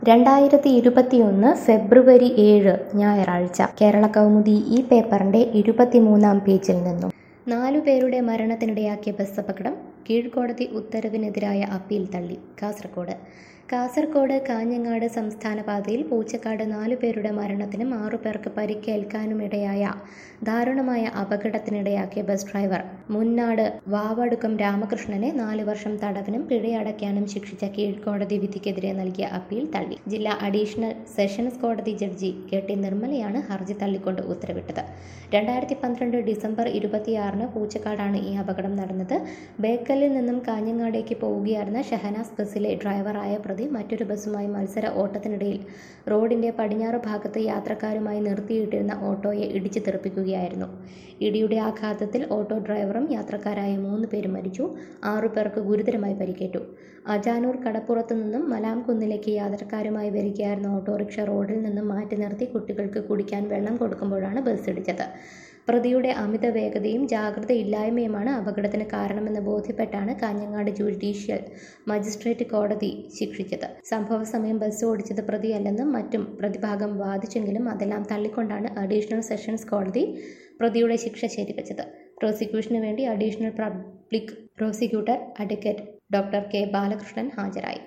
രണ്ടായിരത്തി ഇരുപത്തിയൊന്ന് ഫെബ്രുവരി ഏഴ് ഞായറാഴ്ച കേരള കൗമുദി ഈ പേപ്പറിന്റെ ഇരുപത്തിമൂന്നാം പേജിൽ നിന്നും നാലുപേരുടെ മരണത്തിനിടയാക്കിയ ബസ് അപകടം കീഴ്ക്കോടതി ഉത്തരവിനെതിരായ അപ്പീൽ തള്ളി കാസർഗോഡ് കാസർഗോഡ് കാഞ്ഞങ്ങാട് സംസ്ഥാന പാതയിൽ പൂച്ചക്കാട് നാലുപേരുടെ മരണത്തിനും ആറുപേർക്ക് പരിക്കേൽക്കാനുമിടയായ ദാരുണമായ അപകടത്തിനിടയാക്കിയ ബസ് ഡ്രൈവർ മുന്നാട് വാവടുക്കം രാമകൃഷ്ണനെ നാല് വർഷം തടവിനും പിഴയടയ്ക്കാനും ശിക്ഷിച്ച കീഴ്ക്കോടതി വിധിക്കെതിരെ നൽകിയ അപ്പീൽ തള്ളി ജില്ലാ അഡീഷണൽ സെഷൻസ് കോടതി ജഡ്ജി കെ ടി നിർമ്മലയാണ് ഹർജി തള്ളിക്കൊണ്ട് ഉത്തരവിട്ടത് രണ്ടായിരത്തി പന്ത്രണ്ട് ഡിസംബർ ഇരുപത്തിയാറിന് പൂച്ചക്കാടാണ് ഈ അപകടം നടന്നത് ബേക്കലിൽ നിന്നും കാഞ്ഞങ്ങാടേക്ക് പോവുകയായിരുന്ന ഷഹനാസ് ബസ്സിലെ ഡ്രൈവറായ പ്രതി മറ്റൊരു ബസ്സുമായി മത്സര ഓട്ടത്തിനിടയിൽ റോഡിന്റെ പടിഞ്ഞാറ് ഭാഗത്ത് യാത്രക്കാരുമായി നിർത്തിയിട്ടിരുന്ന ഓട്ടോയെ ഇടിച്ചു തെറിപ്പിക്കുകയായിരുന്നു ഇടിയുടെ ആഘാതത്തിൽ ഓട്ടോ ഡ്രൈവറും യാത്രക്കാരായ മൂന്ന് പേരും മരിച്ചു ആറു പേർക്ക് ഗുരുതരമായി പരിക്കേറ്റു അജാനൂർ കടപ്പുറത്തു നിന്നും മലാംകുന്നിലേക്ക് യാത്രക്കാരുമായി വരികയായിരുന്ന ഓട്ടോറിക്ഷ റോഡിൽ നിന്നും മാറ്റി നിർത്തി കുട്ടികൾക്ക് കുടിക്കാൻ വെള്ളം കൊടുക്കുമ്പോഴാണ് ബസ് ഇടിച്ചത് പ്രതിയുടെ അമിത വേഗതയും ജാഗ്രതയില്ലായ്മയുമാണ് അപകടത്തിന് കാരണമെന്ന് ബോധ്യപ്പെട്ടാണ് കാഞ്ഞങ്ങാട് ജുഡീഷ്യൽ മജിസ്ട്രേറ്റ് കോടതി ശിക്ഷിച്ചത് സംഭവ സമയം ബസ് ഓടിച്ചത് പ്രതിയല്ലെന്നും മറ്റും പ്രതിഭാഗം വാദിച്ചെങ്കിലും അതെല്ലാം തള്ളിക്കൊണ്ടാണ് അഡീഷണൽ സെഷൻസ് കോടതി പ്രതിയുടെ ശിക്ഷ ശരിവച്ചത് പ്രോസിക്യൂഷന് വേണ്ടി additional public prosecutor advocate doctor K Balakrishnan ഹാജരായി